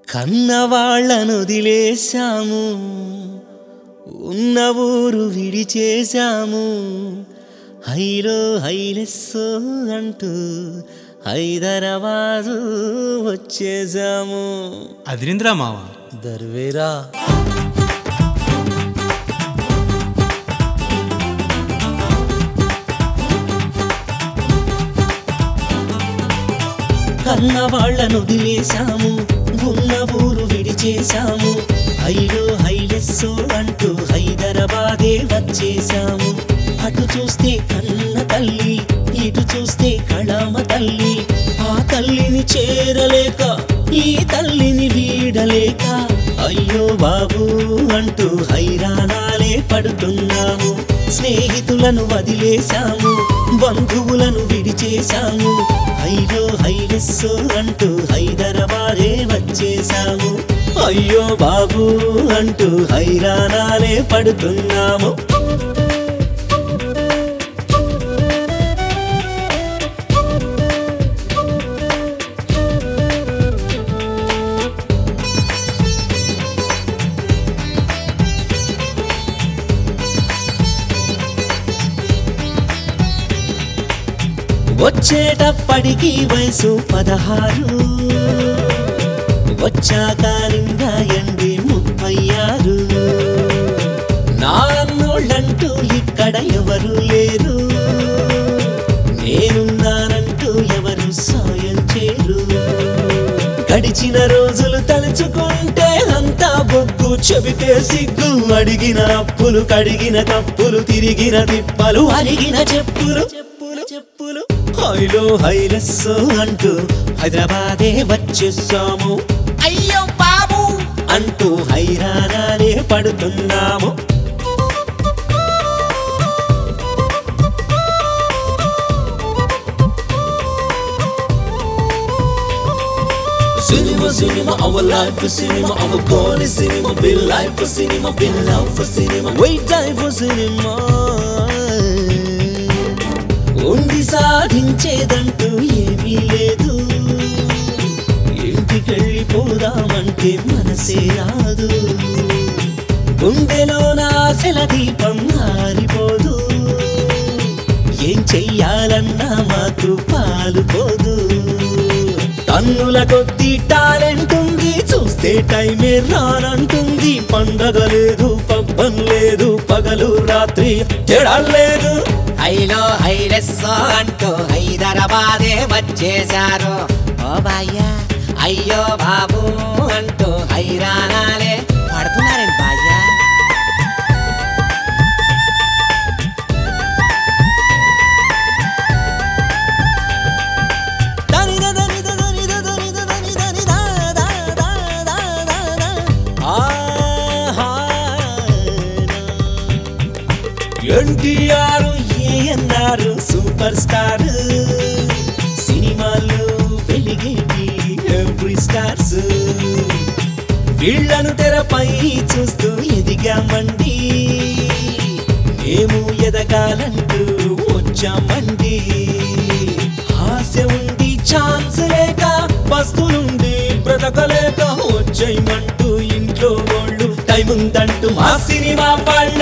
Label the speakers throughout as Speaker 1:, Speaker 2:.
Speaker 1: కన్నవాళ్లను వదిలేశాము ఉన్న ఊరు విడిచేశాము హైలో హైలెస్సో అంటూ హైదరాబాదు వచ్చేసాము
Speaker 2: అదిరింద్రా మావ
Speaker 1: దర్వేరా కన్న వాళ్ళను వదిలేశాము ఉన్న ఊరు విడిచేశాము హైలో హైలెస్సో అంటూ హైదరాబాదే వచ్చేశాము అటు చూస్తే కన్న తల్లి ఇటు చూస్తే కళామ తల్లి ఆ తల్లిని చేరలేక ఈ తల్లిని వీడలేక అయ్యో బాబు అంటూ హైరాణాలే పడుతున్నాము స్నేహితులను వదిలేశాము బంధువులను విడిచేశాము హైలో హైలెస్సో అంటూ హైదరాబాదే వచ్చేశాము అయ్యో బాబు అంటూ హైరాణాలే పడుతున్నాము వచ్చేటప్పటికి వయసు పదహారు వచ్చాక నిండా ఎండి ముప్పై ఆరు నాన్నోళ్ళంటూ ఇక్కడ ఎవరు లేరు నేనున్నానంటూ ఎవరు సాయం చేరు గడిచిన రోజులు తలుచుకుంటే అంతా బొగ్గు చెబితే సిగ్గు అడిగిన అప్పులు కడిగిన కప్పులు తిరిగిన తిప్పలు అరిగిన చెప్పులు చెప్పులు చెప్పులు హైలో హైలెస్సో అంటూ హైదరాబాదే వచ్చేసాము అయ్యో బాబు అంటూ హైరాణాలే పడుతున్నాము Cinema, cinema, our life for cinema, our goal is cinema, be life for cinema, be love for cinema, wait time for cinema. ఉండి సాధించేదంటూ ఏమీ లేదు ఇంటికెళ్ళిపోదామంటే మనసే రాదు గుండెలో నాశల దీపం ఆరిపోదు ఏం చెయ్యాలన్నా మాకు పాలుపోదు టన్నుల కొద్ది టాలెంట్ ఉంది చూస్తే టైమే రానంటుంది పండగ లేదు పబ్బం లేదు పగలు రాత్రి తేడా లేదు
Speaker 3: హైలో హైలెస్సో అంటూ హైదరాబాదే వచ్చేశారు ఓ బాయ్యా అయ్యో బాబు అంటూ హైరాణాలే పడుతున్నారండి బాయ్యా
Speaker 1: దనిద దనిద దనిద దనిద దనిద నిద దా దా దా దా దా. ఆహా. ఎన్టీఆర్ ఏఎన్ఆర్ సూపర్ స్టార్ సినిమాలు వెలిగేటి ఎవ్రీ స్టార్స్ వీళ్ళను తెరపై చూస్తూ ఎదిగామండి మేము ఎదగాలంటూ వచ్చామండి ఆశ ఉండి ఛాన్స్ లేక బస్తులుండి బ్రతకలేక వచ్చేయమంటూ ఇంట్లో వాళ్ళు టైం ఉందంటూ మా సినిమా వాళ్ళ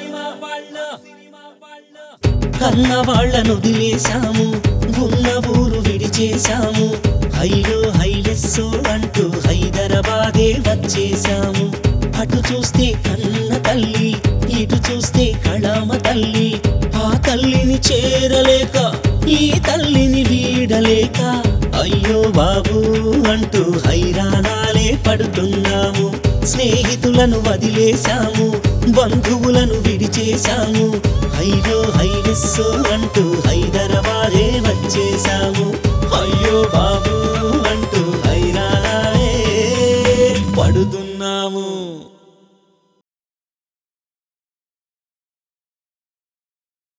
Speaker 1: కన్న వాళ్ళను వదిలేశాము ఉన్న ఊరు విడిచేశాము హైలో హైలెస్సో అంటూ హైదరాబాదే వచ్చేశాము అటు చూస్తే కన్న తల్లి ఇటు చూస్తే కళామ తల్లి ఆ తల్లిని చేరలేక ఈ తల్లిని వీడలేక అయ్యో బాబు అంటూ హైరాణాలే పడుతున్నాము స్నేహితులను వదిలేశాము బంధువులను విడిచేశాము హైలో హైలెస్సో అంటూ హైదరాబాదే వచ్చేశాము అయ్యో బాబు